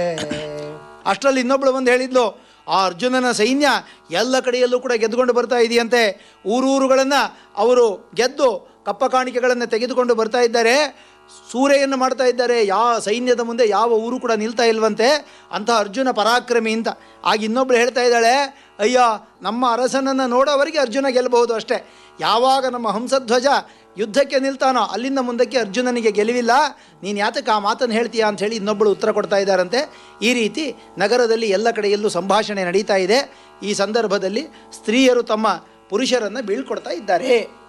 ಅಷ್ಟರಲ್ಲಿ ಇನ್ನೊಬ್ಳು ಬಂದು ಹೇಳಿದ್ಲು ಆ ಅರ್ಜುನನ ಸೈನ್ಯ ಎಲ್ಲ ಕಡೆಯಲ್ಲೂ ಕೂಡ ಗೆದ್ದುಕೊಂಡು ಬರ್ತಾ ಇದೆಯಂತೆ ಊರೂರುಗಳನ್ನು ಅವರು ಗೆದ್ದು ಕಪ್ಪ ಕಾಣಿಕೆಗಳನ್ನು ತೆಗೆದುಕೊಂಡು ಬರ್ತಾ ಇದ್ದಾರೆ ಸೂರೆಯನ್ನು ಮಾಡ್ತಾ ಇದ್ದಾರೆ ಯಾವ ಸೈನ್ಯದ ಮುಂದೆ ಯಾವ ಊರು ಕೂಡ ನಿಲ್ತಾ ಇಲ್ವಂತೆ ಅಂತ ಅರ್ಜುನ ಪರಾಕ್ರಮಿ ಅಂತ ಆಗ ಇನ್ನೊಬ್ಳು ಹೇಳ್ತಾ ಇದ್ದಾಳೆ ಅಯ್ಯ ನಮ್ಮ ಅರಸನನ್ನು ನೋಡೋವರೆಗೆ ಅರ್ಜುನ ಗೆಲ್ಲಬಹುದು ಅಷ್ಟೇ ಯಾವಾಗ ನಮ್ಮ ಹಂಸಧ್ವಜ ಯುದ್ಧಕ್ಕೆ ನಿಲ್ತಾನೋ ಅಲ್ಲಿಂದ ಮುಂದಕ್ಕೆ ಅರ್ಜುನನಿಗೆ ಗೆಲುವಿಲ್ಲ ನೀನು ಯಾತಕ್ಕೆ ಆ ಮಾತನ್ನು ಹೇಳ್ತೀಯಾ ಅಂತ ಹೇಳಿ ಇನ್ನೊಬ್ಬಳು ಉತ್ತರ ಕೊಡ್ತಾ ಇದ್ದಾರಂತೆ ಈ ರೀತಿ ನಗರದಲ್ಲಿ ಎಲ್ಲ ಕಡೆಯಲ್ಲೂ ಸಂಭಾಷಣೆ ನಡೀತಾ ಇದೆ ಈ ಸಂದರ್ಭದಲ್ಲಿ ಸ್ತ್ರೀಯರು ತಮ್ಮ ಪುರುಷರನ್ನು ಬೀಳ್ಕೊಡ್ತಾ ಇದ್ದಾರೆ